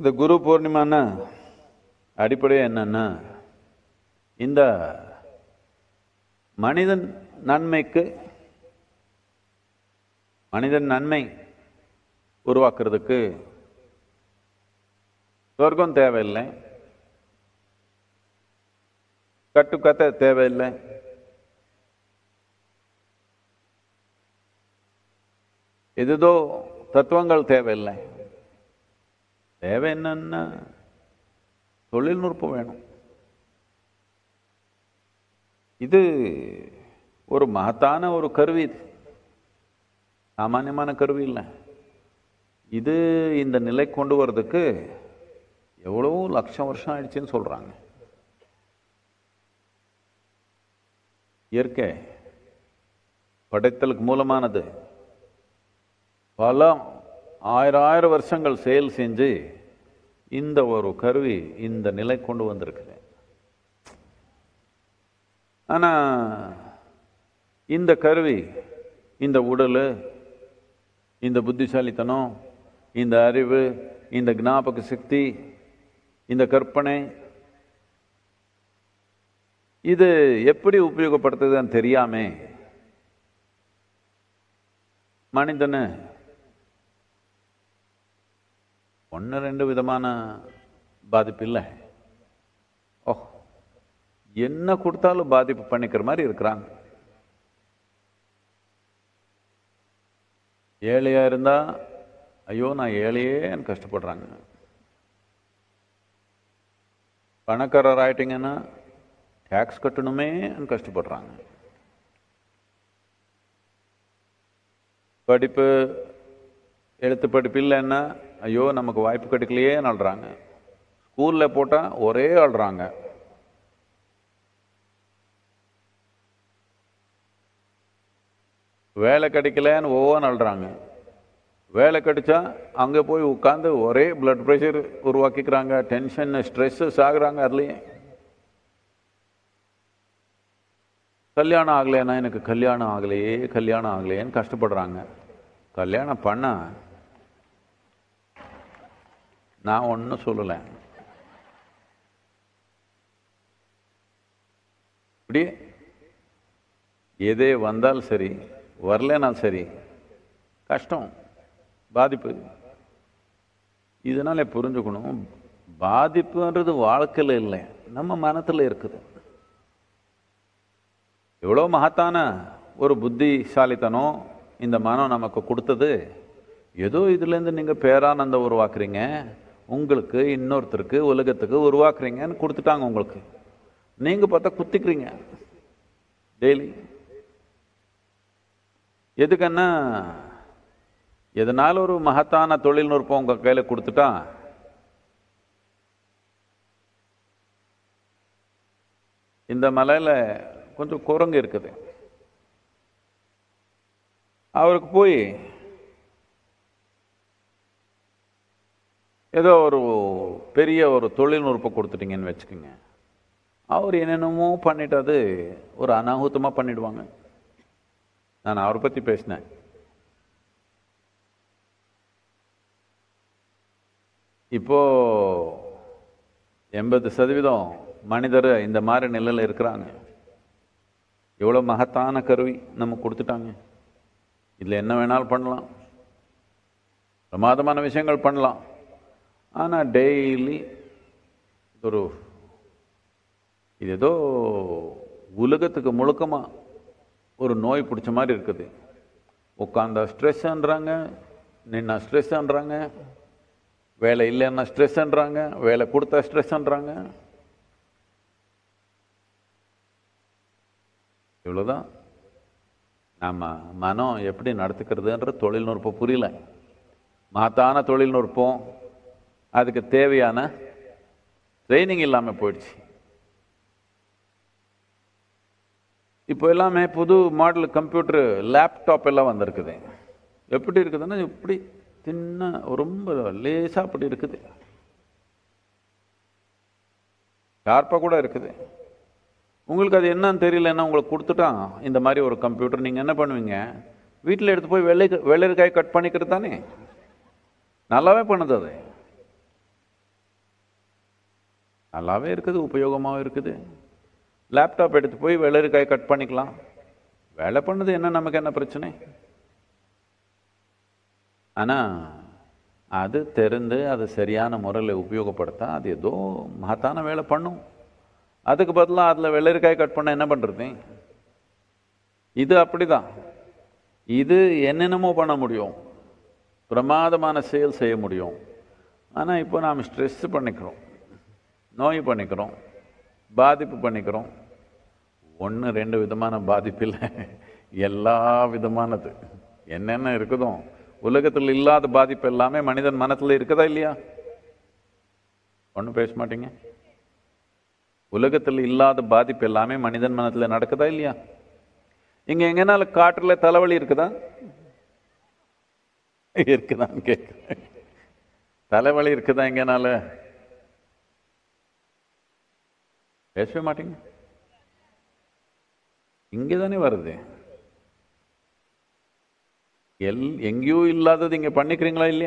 இந்த குரு பூர்ணிமான்னா அடிப்படை என்னன்னா இந்த மனிதன் நன்மைக்கு மனிதன் நன்மை உருவாக்குறதுக்கு சொர்க்கம் தேவையில்லை கட்டுக்கத்தை தேவையில்லை எதுதோ தத்துவங்கள் தேவையில்லை தேவை என்னன்னா தொழில்நுட்பம் வேணும் இது ஒரு மகத்தான ஒரு கருவி இது சாமானியமான கருவி இல்லை இது இந்த நிலை கொண்டு வர்றதுக்கு எவ்வளவோ லட்சம் வருஷம் ஆயிடுச்சுன்னு சொல்றாங்க இயற்கை படைத்தலுக்கு மூலமானது பல ஆயிரம் ஆயிரம் வருஷங்கள் செயல் செஞ்சு இந்த ஒரு கருவி இந்த நிலை கொண்டு வந்திருக்குது ஆனா இந்த கருவி இந்த உடல் இந்த புத்திசாலித்தனம் இந்த அறிவு இந்த ஞாபக சக்தி இந்த கற்பனை இது எப்படி உபயோகப்படுத்துதுன்னு தெரியாம மனிதனு ஒன்று ரெண்டு விதமான பாதிப்பு இல்லை ஓ என்ன கொடுத்தாலும் பாதிப்பு பண்ணிக்கிற மாதிரி இருக்கிறாங்க ஏழையா இருந்தா ஐயோ நான் ஏழையேன்னு கஷ்டப்படுறாங்க பணக்காரர் ஆயிட்டீங்கன்னா டேக்ஸ் கட்டணுமேன்னு கஷ்டப்படுறாங்க படிப்பு எழுத்து படிப்பு இல்லைன்னா ஐயோ நமக்கு வாய்ப்பு கிடைக்கலையே அழுறாங்க ஸ்கூலில் போட்டால் ஒரே அழுறாங்க வேலை கிடைக்கலன்னு ஒவ்வொன்று அழுறாங்க வேலை கிடைச்சா அங்கே போய் உட்காந்து ஒரே பிளட் ப்ரெஷர் உருவாக்கிக்கிறாங்க டென்ஷன் ஸ்ட்ரெஸ்ஸஸ் ஆகுறாங்க அதுலேயே கல்யாணம் ஆகலைன்னா எனக்கு கல்யாணம் ஆகலையே கல்யாணம் ஆகலையேன்னு கஷ்டப்படுறாங்க கல்யாணம் பண்ண நான் ஒன்றும் சொல்லலை இப்படி எதே வந்தாலும் சரி வரலனாலும் சரி கஷ்டம் பாதிப்பு இதனால புரிஞ்சுக்கணும் பாதிப்புன்றது வாழ்க்கையில் இல்லை நம்ம மனத்தில் இருக்குது எவ்வளோ மகத்தான ஒரு புத்திசாலித்தனம் இந்த மனம் நமக்கு கொடுத்தது ஏதோ இதுலேருந்து நீங்கள் பேரானந்தம் உருவாக்குறீங்க உங்களுக்கு இன்னொருத்தருக்கு உலகத்துக்கு உருவாக்குறீங்கன்னு கொடுத்துட்டாங்க உங்களுக்கு நீங்கள் பார்த்தா குத்திக்கிறீங்க டெய்லி எதுக்குன்னா எதனால ஒரு மகத்தான தொழில்நுட்பம் உங்கள் கையில் கொடுத்துட்டா இந்த மலையில் கொஞ்சம் குரங்கு இருக்குது அவருக்கு போய் ஏதோ ஒரு பெரிய ஒரு தொழில்நுட்பம் கொடுத்துட்டீங்கன்னு வச்சுக்கோங்க அவர் என்னென்னமோ பண்ணிட்டு அது ஒரு அனாಹುತமாக பண்ணிடுவாங்க நான் அவரை பற்றி பேசினேன் இப்போ எண்பது சதவீதம் மனிதர் இந்த மாதிரி நிலையில் இருக்கிறாங்க எவ்வளோ மகத்தான கருவி நம்ம கொடுத்துட்டாங்க இதில் என்ன வேணாலும் பண்ணலாம் பிரமாதமான விஷயங்கள் பண்ணலாம் ஆனால் டெய்லி ஒரு இது ஏதோ உலகத்துக்கு முழுக்கமாக ஒரு நோய் பிடிச்ச மாதிரி இருக்குது உட்காந்தா ஸ்ட்ரெஸ்ன்றாங்க நின்னா ஸ்ட்ரெஸ்ன்றாங்க வேலை இல்லைன்னா ஸ்ட்ரெஸ்ன்றாங்க வேலை கொடுத்தா ஸ்ட்ரெஸ்ன்றாங்க இவ்வளோதான் நம்ம மனம் எப்படி நடத்துக்கிறதுன்ற தொழில்நுட்பம் புரியல மாத்தான தொழில்நுட்பம் அதுக்கு தேவையான ட்ரைனிங் இல்லாமல் போயிடுச்சு இப்போ எல்லாமே புது மாடல் கம்ப்யூட்டர் லேப்டாப் எல்லாம் வந்திருக்குது எப்படி இருக்குதுன்னா இப்படி சின்ன ரொம்ப லேசாக அப்படி இருக்குது ஷார்ப்பாக கூட இருக்குது உங்களுக்கு அது என்னன்னு தெரியலன்னா உங்களுக்கு கொடுத்துட்டான் இந்த மாதிரி ஒரு கம்ப்யூட்டர் நீங்கள் என்ன பண்ணுவீங்க வீட்டில் எடுத்து போய் வெள்ளை வெள்ளரிக்காய் கட் பண்ணிக்கிறது தானே நல்லாவே பண்ணுது அது நல்லாவே இருக்குது உபயோகமாகவும் இருக்குது லேப்டாப் எடுத்து போய் வெள்ளரிக்காய் கட் பண்ணிக்கலாம் வேலை பண்ணது என்ன நமக்கு என்ன பிரச்சனை ஆனால் அது தெரிந்து அது சரியான முறையில் உபயோகப்படுத்தா அது ஏதோ மகத்தான வேலை பண்ணும் அதுக்கு பதிலாக அதில் வெள்ளரிக்காய் கட் பண்ண என்ன பண்ணுறது இது அப்படிதான் இது என்னென்னமோ பண்ண முடியும் பிரமாதமான செயல் செய்ய முடியும் ஆனால் இப்போ நாம் ஸ்ட்ரெஸ் பண்ணிக்கிறோம் நோய் பண்ணிக்கிறோம் பாதிப்பு பண்ணிக்கிறோம் ஒன்று ரெண்டு விதமான பாதிப்பு இல்லை எல்லா விதமானது என்னென்ன இருக்குதோ உலகத்தில் இல்லாத பாதிப்பு எல்லாமே மனிதன் மனத்தில் இருக்குதா இல்லையா ஒன்றும் பேச மாட்டீங்க உலகத்தில் இல்லாத பாதிப்பு எல்லாமே மனிதன் மனத்தில் நடக்குதா இல்லையா இங்க எங்கனால காற்றுல தலைவலி இருக்குதா இருக்குதான்னு கேட்குறேன் தலைவலி இருக்குதா எங்கனால பேசவே மாட்டீங்க இங்கே தானே வருது எல் எங்கேயோ இல்லாதது இங்க பண்ணிக்கிறீங்களா இல்லையா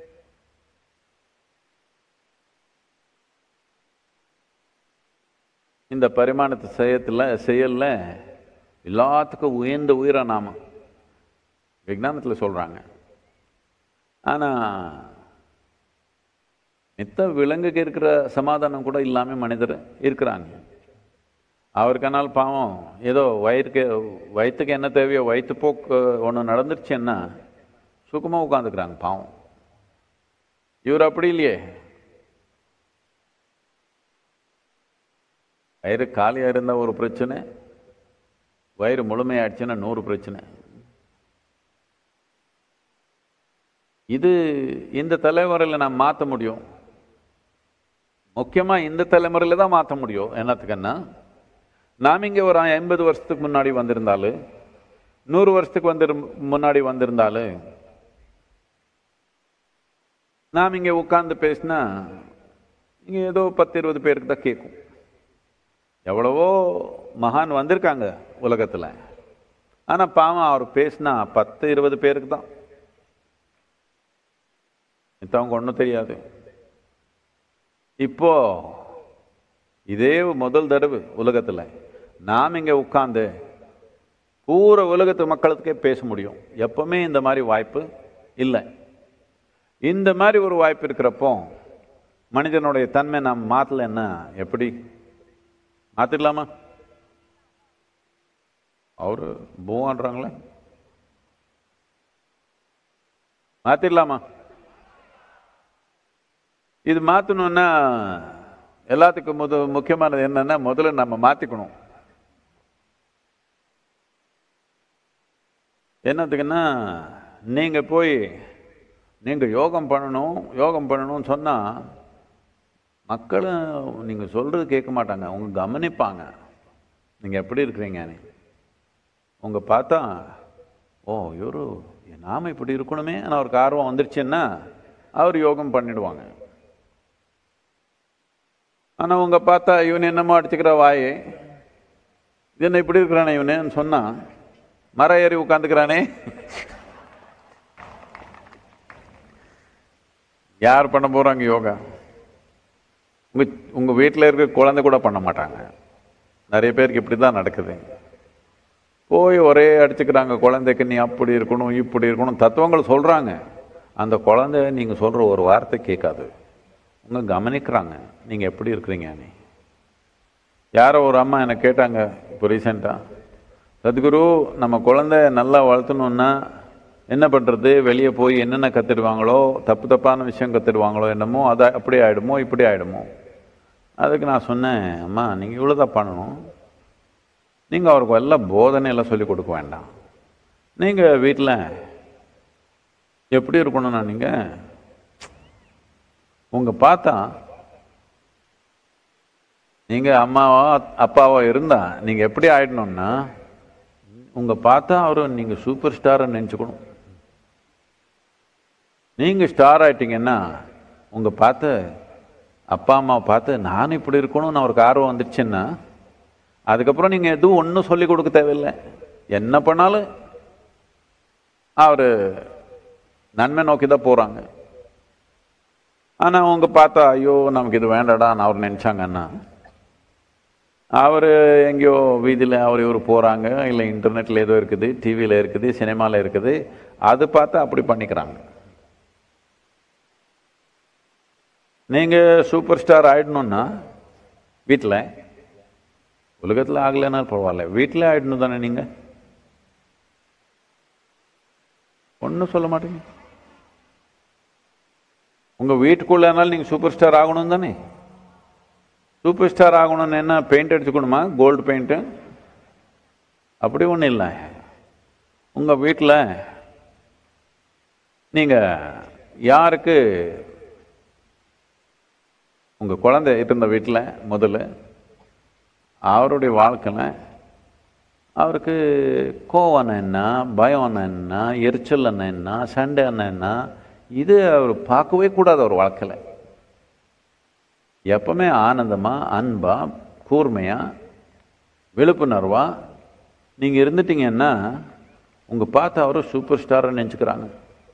இந்த பரிமாணத்து செய்யத்தில் செயல்ல எல்லாத்துக்கும் உயர்ந்த உயிரா நாம விஞ்ஞானத்தில் சொல்றாங்க ஆனா மித்த விலங்குக்கு இருக்கிற சமாதானம் கூட இல்லாம மனிதர் இருக்கிறாங்க அவருக்கானால் பாவம் ஏதோ வயிறுக்கு வயிற்றுக்கு என்ன தேவையோ வயிற்றுப்போக்கு ஒன்று நடந்துருச்சுன்னா சுகமாக உட்காந்துக்கிறாங்க பாவம் இவர் அப்படி இல்லையே வயிறு காலியாக இருந்தால் ஒரு பிரச்சனை வயிறு முழுமையாயிடுச்சுன்னா நூறு பிரச்சனை இது இந்த தலைமுறையில் நாம் மாற்ற முடியும் முக்கியமாக இந்த தலைமுறையில் தான் மாற்ற முடியும் என்னத்துக்குன்னா நாம் இங்கே ஒரு எண்பது வருஷத்துக்கு முன்னாடி வந்திருந்தாலும் நூறு வருஷத்துக்கு வந்து முன்னாடி வந்திருந்தாலும் நாம் இங்கே உட்கார்ந்து பேசினா இங்கே ஏதோ பத்து இருபது பேருக்கு தான் கேட்கும் எவ்வளவோ மகான் வந்திருக்காங்க உலகத்தில் ஆனால் பாவம் அவர் பேசினா பத்து இருபது பேருக்கு தான் மித்தவங்க ஒன்றும் தெரியாது இப்போ இதே முதல் தடவை உலகத்தில் நாம் இங்கே உட்கார்ந்து பூரா உலகத்து மக்களுக்கே பேச முடியும் எப்பவுமே இந்த மாதிரி வாய்ப்பு இல்லை இந்த மாதிரி ஒரு வாய்ப்பு இருக்கிறப்போ மனிதனுடைய தன்மை நாம் மாற்றலைன்னா எப்படி மாற்றிடலாமா அவரு பூவான்றாங்களே மாற்றிடலாமா இது மாற்றணுன்னா எல்லாத்துக்கும் முத முக்கியமானது என்னன்னா முதல்ல நம்ம மாற்றிக்கணும் என்னத்துக்குன்னா நீங்கள் போய் நீங்கள் யோகம் பண்ணணும் யோகம் பண்ணணும்னு சொன்னால் மக்களும் நீங்கள் சொல்கிறது கேட்க மாட்டாங்க அவங்க கவனிப்பாங்க நீங்கள் எப்படி இருக்கிறீங்க உங்க பார்த்தா ஓ இவரு நாம இப்படி இருக்கணுமே ஆனால் அவருக்கு ஆர்வம் வந்துருச்சுன்னா அவர் யோகம் பண்ணிடுவாங்க ஆனா உங்க பார்த்தா இவன் என்னமோ அடிச்சுக்கிற வாயே இது என்ன இப்படி இருக்கிறானே இவனேன்னு சொன்னா மர ஏறி உட்காந்துக்கிறானே யார் பண்ண போறாங்க யோகா உங்க உங்க வீட்டில் இருக்க குழந்தை கூட பண்ண மாட்டாங்க நிறைய பேருக்கு இப்படி தான் நடக்குது போய் ஒரே அடிச்சுக்கிறாங்க குழந்தைக்கு நீ அப்படி இருக்கணும் இப்படி இருக்கணும் தத்துவங்கள் சொல்றாங்க அந்த குழந்தை நீங்க சொல்ற ஒரு வார்த்தை கேட்காது உங்க கவனிக்கிறாங்க நீங்க எப்படி இருக்கிறீங்க நீ யாரோ ஒரு அம்மா என்னை கேட்டாங்க இப்போ ரீசெண்டாக சத்குரு நம்ம குழந்தை நல்லா வளர்த்தணுன்னா என்ன பண்ணுறது வெளியே போய் என்னென்ன கற்றுடுவாங்களோ தப்பு தப்பான விஷயம் கற்றுடுவாங்களோ என்னமோ அதை அப்படி ஆகிடுமோ இப்படி ஆகிடுமோ அதுக்கு நான் சொன்னேன் அம்மா நீங்கள் இவ்வளோ தான் பண்ணணும் நீங்கள் அவருக்கு எல்லாம் போதனை எல்லாம் சொல்லிக் கொடுக்க வேண்டாம் நீங்கள் வீட்டில் எப்படி இருக்கணும்னா நீங்கள் உங்கள் பார்த்தா நீங்கள் அம்மாவோ அப்பாவோ இருந்தா நீங்கள் எப்படி ஆயிடணும்னா உங்கள் பார்த்தா அவர் நீங்கள் சூப்பர் ஸ்டாரை நினச்சிக்கணும் நீங்கள் ஸ்டார் ஆயிட்டீங்கன்னா உங்கள் பார்த்து அப்பா அம்மாவை பார்த்து நான் இப்படி இருக்கணும்னு அவருக்கு ஆர்வம் வந்துடுச்சுன்னா அதுக்கப்புறம் நீங்கள் எதுவும் ஒன்றும் சொல்லிக் கொடுக்க தேவையில்லை என்ன பண்ணாலும் அவர் நன்மை நோக்கி தான் போகிறாங்க ஆனால் அவங்க பார்த்தா ஐயோ நமக்கு இது வேண்டாடான்னு அவர் நினச்சாங்கன்னா அவர் எங்கேயோ வீதியில் அவர் இவர் போகிறாங்க இல்லை இன்டர்நெட்டில் ஏதோ இருக்குது டிவியில் இருக்குது சினிமாவில் இருக்குது அது பார்த்து அப்படி பண்ணிக்கிறாங்க நீங்கள் சூப்பர் ஸ்டார் ஆயிடணும்னா வீட்டில் உலகத்தில் ஆகலைன்னா பரவாயில்ல வீட்டில் ஆயிடணும் தானே நீங்கள் ஒன்றும் சொல்ல மாட்டீங்க உங்கள் வீட்டுக்குள்ளனாலும் நீங்கள் சூப்பர் ஸ்டார் ஆகணும் தானே சூப்பர் ஸ்டார் ஆகணும்னு என்ன பெயிண்ட் அடிச்சுக்கணுமா கோல்டு பெயிண்ட்டு அப்படி ஒன்றும் இல்லை உங்கள் வீட்டில் நீங்கள் யாருக்கு உங்கள் குழந்தை இருந்த வீட்டில் முதல்ல அவருடைய வாழ்க்கையில் அவருக்கு கோவம் என்ன பயம் என்ன எரிச்சல் என்ன சண்டை என்ன இது அவர் பார்க்கவே கூடாது அவர் வாழ்க்கையில் எப்பவுமே ஆனந்தமா அன்பா கூர்மையா விழிப்புணர்வா நீங்க இருந்துட்டீங்கன்னா உங்க பார்த்து அவரும் சூப்பர் ஸ்டார்னு நினச்சிக்கிறாங்க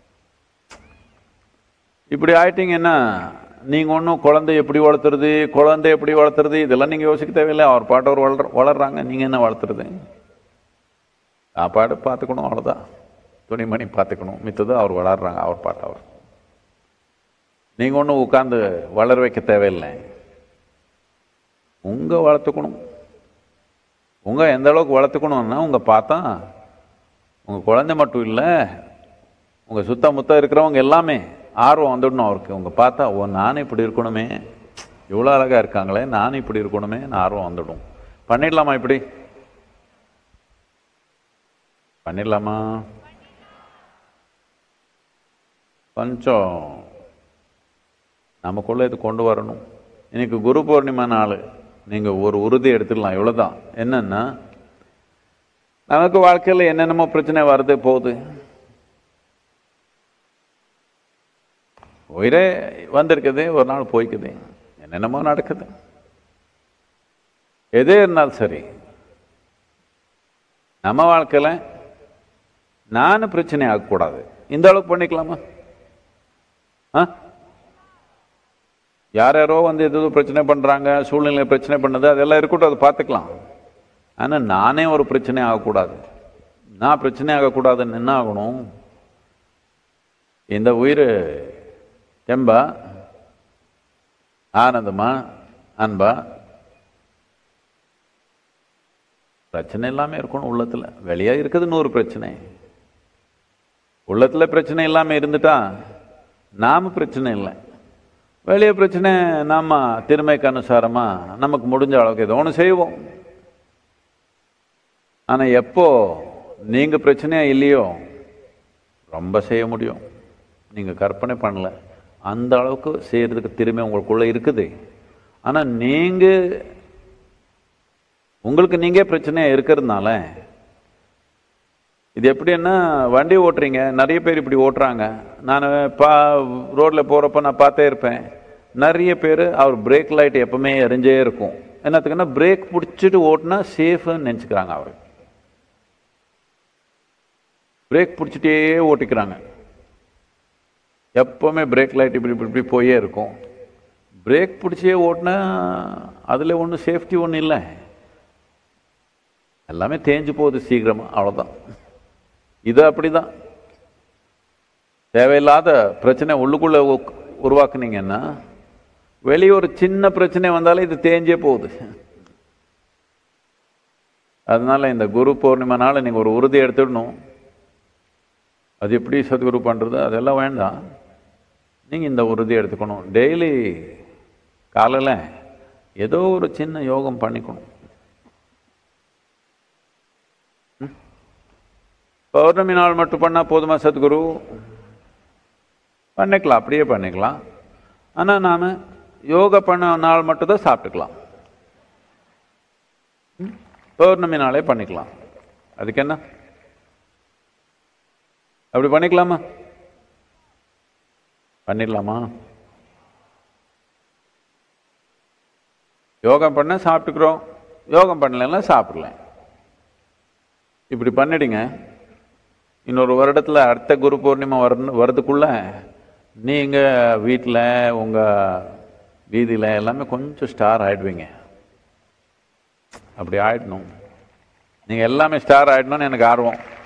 இப்படி ஆயிட்டீங்கன்னா நீங்க ஒன்றும் குழந்தை எப்படி வளர்த்துறது குழந்தை எப்படி வளர்த்துறது இதெல்லாம் நீங்க யோசிக்க தேவையில்லை அவர் பாட்டு அவர் வளர் வளர்றாங்க நீங்க என்ன வளர்த்துறது சாப்பாடு பார்த்துக்கணும் அவ்வளோதான் துணிமணி பார்த்துக்கணும் மித்தது அவர் வளர்றாங்க அவர் பாட்டு அவர் நீங்கள் ஒன்றும் உட்காந்து வளர வைக்க தேவையில்லை உங்கள் வளர்த்துக்கணும் உங்கள் எந்த அளவுக்கு வளர்த்துக்கணும்னா உங்கள் பார்த்தா உங்கள் குழந்தை மட்டும் இல்லை உங்கள் சுத்த முத்த இருக்கிறவங்க எல்லாமே ஆர்வம் வந்துடணும் அவருக்கு உங்கள் பார்த்தா ஓ நானும் இப்படி இருக்கணுமே இவ்வளோ அழகாக இருக்காங்களே நானும் இப்படி இருக்கணுமே ஆர்வம் வந்துடும் பண்ணிடலாமா இப்படி பண்ணிடலாமா கொஞ்சம் நமக்குள்ளே இது கொண்டு வரணும் இன்னைக்கு குரு பௌர்ணிமா நாள் நீங்கள் ஒரு உறுதி எடுத்துடலாம் இவ்வளோதான் என்னன்னா நமக்கு வாழ்க்கையில் என்னென்னமோ பிரச்சனை வருது போகுது உயிரே வந்திருக்குது ஒரு நாள் போய்க்குது என்னென்னமோ நடக்குது எதே இருந்தாலும் சரி நம்ம வாழ்க்கையில் நான் பிரச்சனை ஆகக்கூடாது இந்த அளவுக்கு பண்ணிக்கலாமா ஆ யார் யாரோ வந்து எது பிரச்சனை பண்ணுறாங்க சூழ்நிலை பிரச்சனை பண்ணுது அதெல்லாம் இருக்கட்டும் அதை பார்த்துக்கலாம் ஆனால் நானே ஒரு பிரச்சனை ஆகக்கூடாது நான் பிரச்சனை ஆகக்கூடாதுன்னு என்ன ஆகணும் இந்த உயிர் தெம்பா ஆனந்தமா அன்பா பிரச்சனை இல்லாமல் இருக்கணும் உள்ளத்தில் வெளியே இருக்குது நூறு பிரச்சனை உள்ளத்தில் பிரச்சனை இல்லாமல் இருந்துட்டா நாம பிரச்சனை இல்லை வெளியே பிரச்சனை நாம் திறமைக்கு அனுசாரமாக நமக்கு முடிஞ்ச அளவுக்கு ஏதோ ஒன்று செய்வோம் ஆனால் எப்போ நீங்கள் பிரச்சனையாக இல்லையோ ரொம்ப செய்ய முடியும் நீங்கள் கற்பனை பண்ணல அந்த அளவுக்கு செய்கிறதுக்கு திறமை உங்களுக்குள்ளே இருக்குது ஆனால் நீங்கள் உங்களுக்கு நீங்கள் பிரச்சனையாக இருக்கிறதுனால இது எப்படின்னா வண்டி ஓட்டுறீங்க நிறைய பேர் இப்படி ஓட்டுறாங்க நான் பா ரோட்டில் போகிறப்ப நான் பார்த்தே இருப்பேன் நிறைய பேர் அவர் பிரேக் லைட் எப்பவுமே எரிஞ்சே இருக்கும் என்னத்துக்குன்னா பிரேக் பிடிச்சிட்டு ஓட்டினா சேஃப்னு நினச்சிக்கிறாங்க அவர் பிரேக் பிடிச்சிட்டே ஓட்டிக்கிறாங்க எப்பவுமே பிரேக் லைட் இப்படி இப்படி இப்படி போயே இருக்கும் பிரேக் பிடிச்சே ஓட்டினா அதில் ஒன்றும் சேஃப்டி ஒன்றும் இல்லை எல்லாமே தேஞ்சு போகுது சீக்கிரமாக அவ்வளோதான் இது அப்படிதான் தேவையில்லாத பிரச்சனை உள்ளுக்குள்ளே உருவாக்குனீங்கன்னா வெளியே ஒரு சின்ன பிரச்சனை வந்தாலும் இது தேஞ்சே போகுது அதனால இந்த குரு பௌர்ணிமனால நீங்கள் ஒரு உறுதி எடுத்துடணும் அது எப்படி சத்குரு பண்ணுறது அதெல்லாம் வேண்டாம் நீங்கள் இந்த உறுதி எடுத்துக்கணும் டெய்லி காலையில் ஏதோ ஒரு சின்ன யோகம் பண்ணிக்கணும் பௌர்ணமி நாள் மட்டும் பண்ணால் போதுமா சத்குரு பண்ணிக்கலாம் அப்படியே பண்ணிக்கலாம் ஆனால் நாம் யோகா பண்ண நாள் மட்டும் தான் சாப்பிட்டுக்கலாம் பௌர்ணமி நாளே பண்ணிக்கலாம் அதுக்கு என்ன அப்படி பண்ணிக்கலாமா பண்ணிடலாமா யோகம் பண்ண சாப்பிட்டுக்கிறோம் யோகம் பண்ணலைன்னா சாப்பிடலாம் இப்படி பண்ணிடுங்க இன்னொரு வருடத்தில் அடுத்த குரு பௌர்ணிமா வர வரதுக்குள்ள நீங்கள் வீட்டில் உங்கள் வீதியில் எல்லாமே கொஞ்சம் ஸ்டார் ஆயிடுவீங்க அப்படி ஆயிடணும் நீங்கள் எல்லாமே ஸ்டார் ஆயிடணும்னு எனக்கு ஆர்வம்